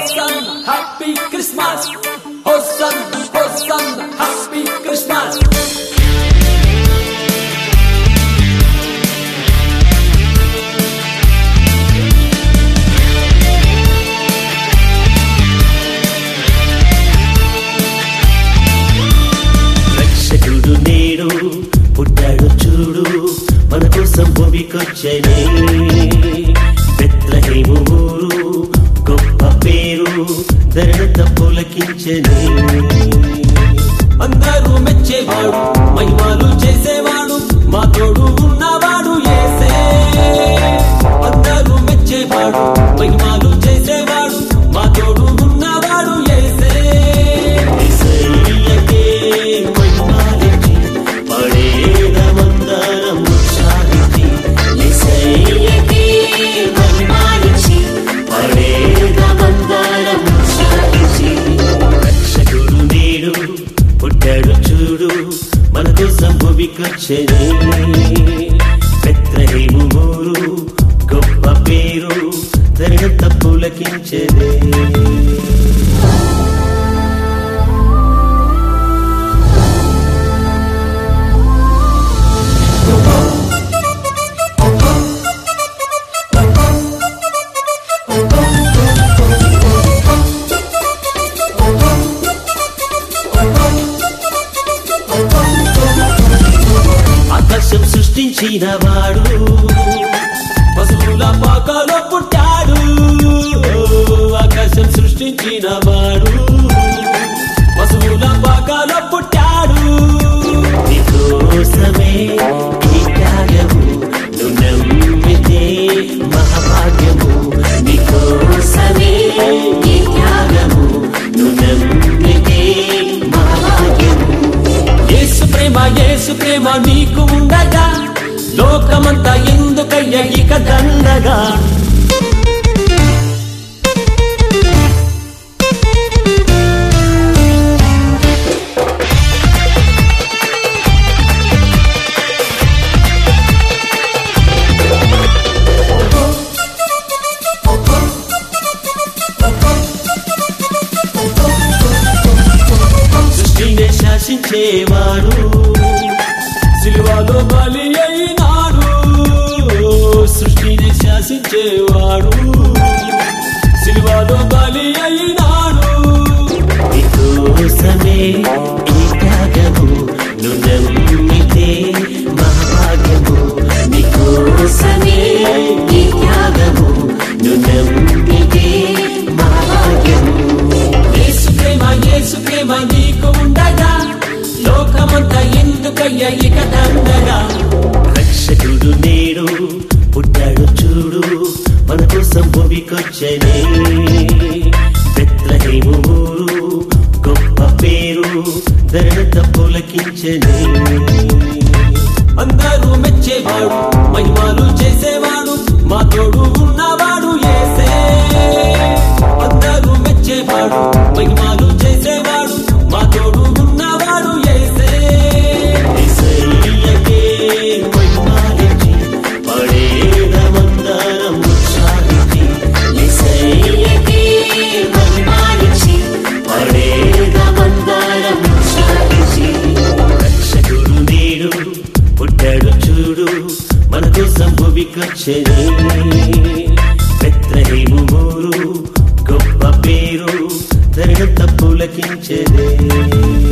Hosanna, Happy Christmas. Hosanna, Hosanna, Happy Christmas. రక్షకుడు నేడు పుట్టాడు చూడు మన కోసం భూమికొచ్చనే బెత్లహేము ఊరు గొప్ప పేరు ధరణత పులకించనే అందరూ మెచ్చేవాడు మహిమాలు చేసేవాడు మా తోడు ఉన్నవాడు ఏసే అందరూ మెచ్చేవాడు మహిమాలు చేసేవాడు మా తోడు ఉన్నవాడు ఏసే యేసయ్యకే మహిమాలిచ్చి పడేదమందరం ఉత్సాహించి యేసయ్యకే మహిమాలిచ్చి పడేదమందరం ఉత్సాహించి రక్షకుడు నేడు పుట్టాడు చూడు మన కోసం భూమికొచ్చనే బెత్లహేము ఊరు గొప్ప పేరు ధరణత పులకించదే ఆకాశం సృష్టించిన వాడు పశువుల పాకలో పుట్టాడు ఆకాశం సృష్టించిన వాడు పశువుల పాకలో పుట్టాడు నీకోసమే ఈ త్యాగము నువ్వు నమ్మితే మహాభాగ్యము నీకోసమే ఈ త్యాగము నువ్వు నమ్మితే మహాభాగ్యము యేసు ప్రేమ యేసు ప్రేమ నీకు ఉండగా లోకమంతా ఎందుకయ్య ఇక దండగా సృష్టిని శాసించేవాడు సిలువలో బలి అయినాడు సృష్టిని శాసించేవాడు సిలువలో బలి అయినాడు నీకోసమే ఈ త్యాగము నువ్వు నమ్మితే మహాభాగ్యము నీకోసమే ఈ త్యాగము నువ్వు నమ్మితే మహాభాగ్యము యేసు ప్రేమ యేసు ప్రేమ నీకు ఉండగా లోకమంతా ఎందుకయ్య ఇక దండగా రక్షకుడు నేడు పుట్టాడు చూడు మన కోసం భూమికొచ్చనే బెత్లహేము ఊరు గొప్ప పేరు ధరణత పులకించనే అందరూ మెచ్చేవాడు మహిమాలు చేసేవాడు మా తోడు ఉన్నవాడు ఏసే అందరూ మెచ్చేవాడు మహిమాలు చేసేవాడు మా తోడు ఉన్నవాడు ఏసే యేసయ్యకే మహిమాలిచ్చి పడేదమందరం ఉత్సాహించి యేసయ్యకే మహిమాలిచ్చి పడేదమందరం ఉత్సాహించి రక్షకుడు నేడు పుట్టాడు చూడు మన కోసం భూమికొచ్చనే బెత్లహేము ఊరు గొప్ప పేరు ధరణత పులకించదే